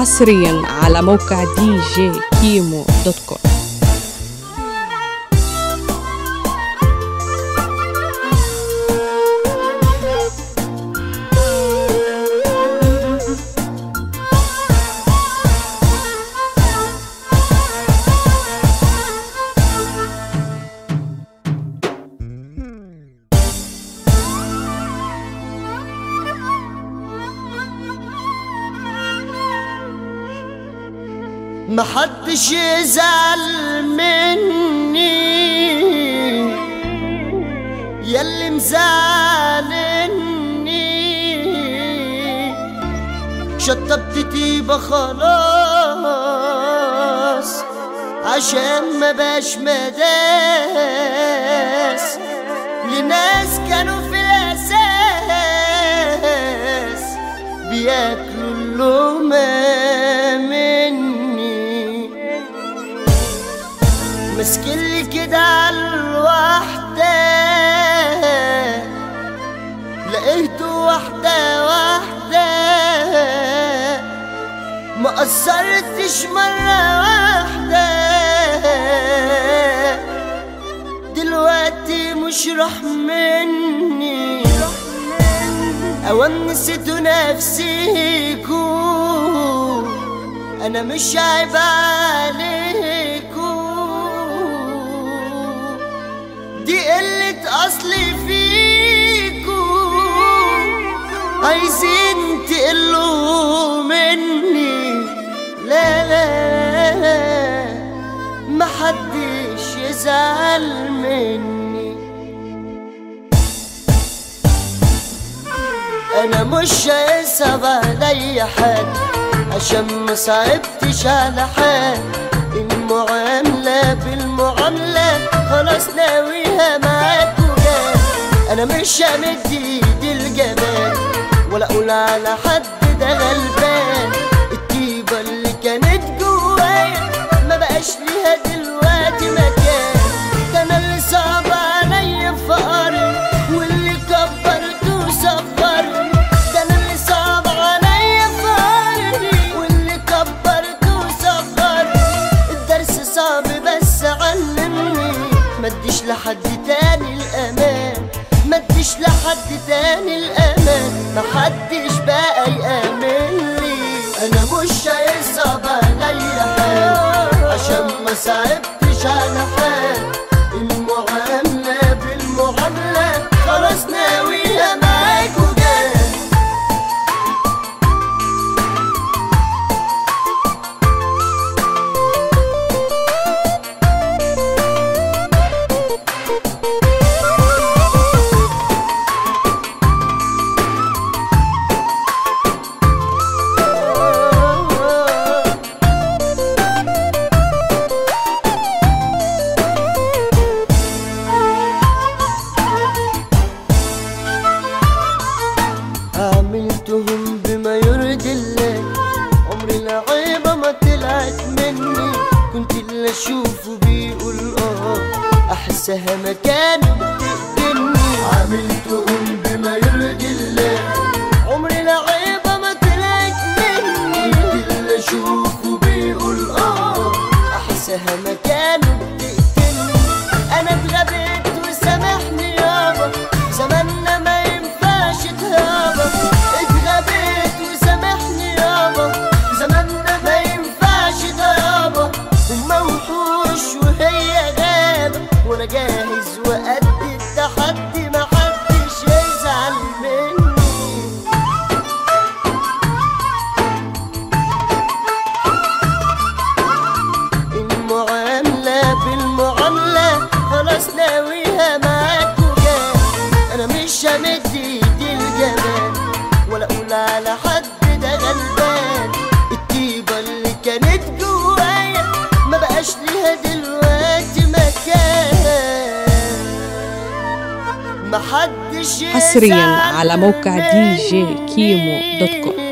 حصريا على موقع دي جي كيمو دوت كوم محدش يزعل مني ياللي مزعلني شطبت تيبة خلاص عشان ما باش مداس لناس كانوا في الأساس بياكلوا اللقمة مني مسكلي كده على الوحدة لقيته واحدة واحدة ما قصرتش مرة واحدة دلوقتي مش راح مني اوام نسيتوا نفسيكو انا مش عيب عليكو دي قلة اصلي فيكو عايزين تقلوا مني لا لا لا محدش يزعل مني انا مش هيصعب عليا حال عشان ما صعبتش على حال المعاملة بالمعاملة خلاص ناويها معاك وجاي انا مش همد ايدي الجمال ولا اقول على حد ده غلبان الطيبة اللي كانت جوايا ما بقاش ليها دلوقتي مكان ده انا اللي صعب عليا فقري واللي كبرته وصغرني ده انا اللي صعب عليا فقري واللي كبرته وصغرني الدرس صعب بس علمني ما اديش لحد تاني الامان ما اديش لحد تاني الامان ما حدش بقى يامن لي انا مش هيصعب عليا حال عشان ما صعبتش على حال المعاملة بالمعاملة خلاص ناوية معاك وجاي عملتهم بما يرضي الله عمري العيبة ما طلعت مني كنت اللي اشوفه بيقول اه احسها مكانه بتقتلني عملتهم بما يرضي الله عمري العيبة ما طلعت مني كنت اللي اشوفه بيقول اه احسها مكانه بتقتلني انا اتغبيت وسامحني يابا زماننا ما ينفعش تهابا اتغبيت وسامحني يابا زماننا ما ينفعش تهابا هما وحوش وهي غابة وانا جاهز وقد التحدي محدش يزعل مني المعاملة بالمعاملة خلاص ناويها معاك وجاي أنا مش همد إيدي الجمال ولا أقول على حد ده غلبان الطيبة اللي كانت جوايا ما بقاش ليها دلوقتي مكان محدش حصريا يزعل على موقع دي جي مني. كيمو دوت كوم